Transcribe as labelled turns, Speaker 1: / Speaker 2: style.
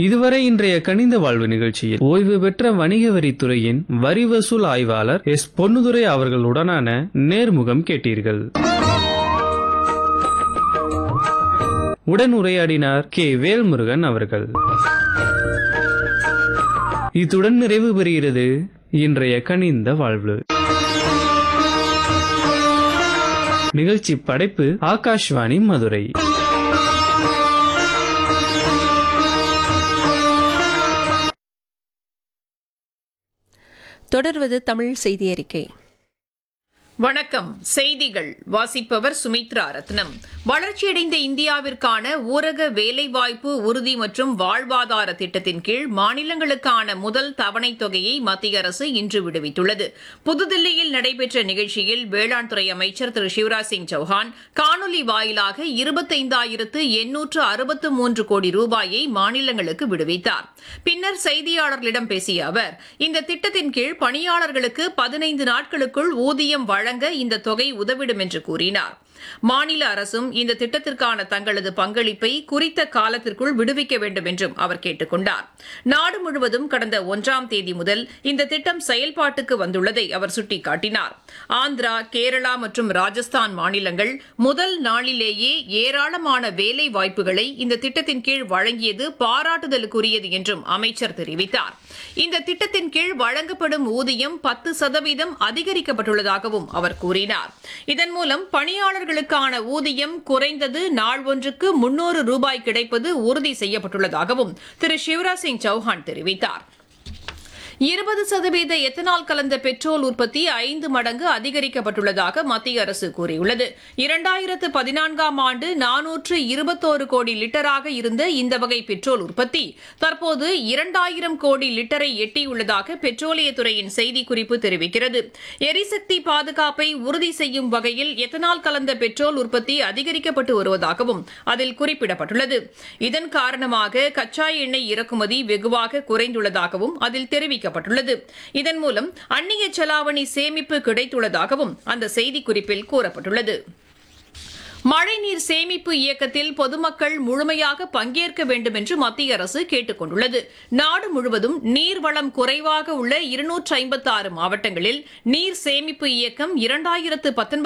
Speaker 1: இதுவரை இன்றைய கணித வாழ்வு நிகழ்ச்சியில் ஓய்வு பெற்ற வணிக வரித்துறையின் வரி வசூல் ஆய்வாளர் எஸ் பொன்னுதுரை அவர்களுடனான நேர்முகம் கேட்டீர்கள் உடன் உரையாடினார் கே வேல்முருகன் அவர்கள் இத்துடன் நிறைவு பெறுகிறது இன்றைய கனிந்த வாழ்வு நிகழ்ச்சி படைப்பு ஆகாஷ்வாணி மதுரை
Speaker 2: தொடர்வது தமிழ் செய்தி அறிக்கை
Speaker 3: வணக்கம் செய்திகள் வாசிப்பவர் சுமித்ரா ரத்னம் வளர்ச்சியடைந்த இந்தியாவிற்கான ஊரக வேலைவாய்ப்பு உறுதி மற்றும் வாழ்வாதார திட்டத்தின் கீழ் மாநிலங்களுக்கான முதல் தவணைத் தொகையை மத்திய அரசு இன்று விடுவித்துள்ளது புதுதில்லியில் நடைபெற்ற நிகழ்ச்சியில் வேளாண் துறை அமைச்சர் திரு சிவராஜ் சிங் சௌஹான் காணொலி வாயிலாக இருபத்தைந்தாயிரத்து எண்ணூற்று அறுபத்து மூன்று கோடி ரூபாயை மாநிலங்களுக்கு விடுவித்தார் பின்னர் செய்தியாளர்களிடம் பேசிய அவர் இந்த திட்டத்தின் கீழ் பணியாளர்களுக்கு பதினைந்து நாட்களுக்குள் ஊதியம் வழங்க இந்த தொகை உதவிடும் என்று கூறினார் மாநில அரசும் இந்த திட்டத்திற்கான தங்களது பங்களிப்பை குறித்த காலத்திற்குள் விடுவிக்க வேண்டும் என்றும் அவர் கேட்டுக் கொண்டார் நாடு முழுவதும் கடந்த ஒன்றாம் தேதி முதல் இந்த திட்டம் செயல்பாட்டுக்கு வந்துள்ளதை அவர் சுட்டிக்காட்டினார் ஆந்திரா கேரளா மற்றும் ராஜஸ்தான் மாநிலங்கள் முதல் நாளிலேயே ஏராளமான வேலை வாய்ப்புகளை இந்த திட்டத்தின் கீழ் வழங்கியது பாராட்டுதலுக்குரியது என்றும் அமைச்சர் தெரிவித்தார் இந்த திட்டத்தின் கீழ் வழங்கப்படும் ஊதியம் பத்து சதவீதம் அதிகரிக்கப்பட்டுள்ளதாகவும் அவர் கூறினார் இதன் மூலம் பணியாளர்களுக்கான ஊதியம் குறைந்தது நாள் ஒன்றுக்கு முன்னூறு ரூபாய் கிடைப்பது உறுதி செய்யப்பட்டுள்ளதாகவும் திரு சிவராஜ் சிங் சௌஹான் தெரிவித்தார் இருபது சதவீத எத்தனால் கலந்த பெட்ரோல் உற்பத்தி ஐந்து மடங்கு அதிகரிக்கப்பட்டுள்ளதாக மத்திய அரசு கூறியுள்ளது இரண்டாயிரத்து பதினான்காம் ஆண்டு நானூற்று இருபத்தோரு கோடி லிட்டராக இருந்த இந்த வகை பெட்ரோல் உற்பத்தி தற்போது இரண்டாயிரம் கோடி லிட்டரை எட்டியுள்ளதாக பெட்ரோலியத்துறையின் செய்திக்குறிப்பு தெரிவிக்கிறது எரிசக்தி பாதுகாப்பை உறுதி செய்யும் வகையில் எத்தனால் கலந்த பெட்ரோல் உற்பத்தி அதிகரிக்கப்பட்டு வருவதாகவும் அதில் குறிப்பிடப்பட்டுள்ளது இதன் காரணமாக கச்சா எண்ணெய் இறக்குமதி வெகுவாக குறைந்துள்ளதாகவும் அதில் தெரிவிக்கப்பட்டுள்ளது இதன் மூலம் அந்நிய செலாவணி சேமிப்பு கிடைத்துள்ளதாகவும் அந்த செய்திக்குறிப்பில் கூறப்பட்டுள்ளது மழைநீர் சேமிப்பு இயக்கத்தில் பொதுமக்கள் முழுமையாக பங்கேற்க வேண்டும் என்று மத்திய அரசு கேட்டுக் கொண்டுள்ளது நாடு முழுவதும் நீர்வளம் குறைவாக உள்ள இருநூற்று ஐம்பத்தாறு மாவட்டங்களில் நீர் சேமிப்பு இயக்கம் இரண்டாயிரத்து பத்தொன்பது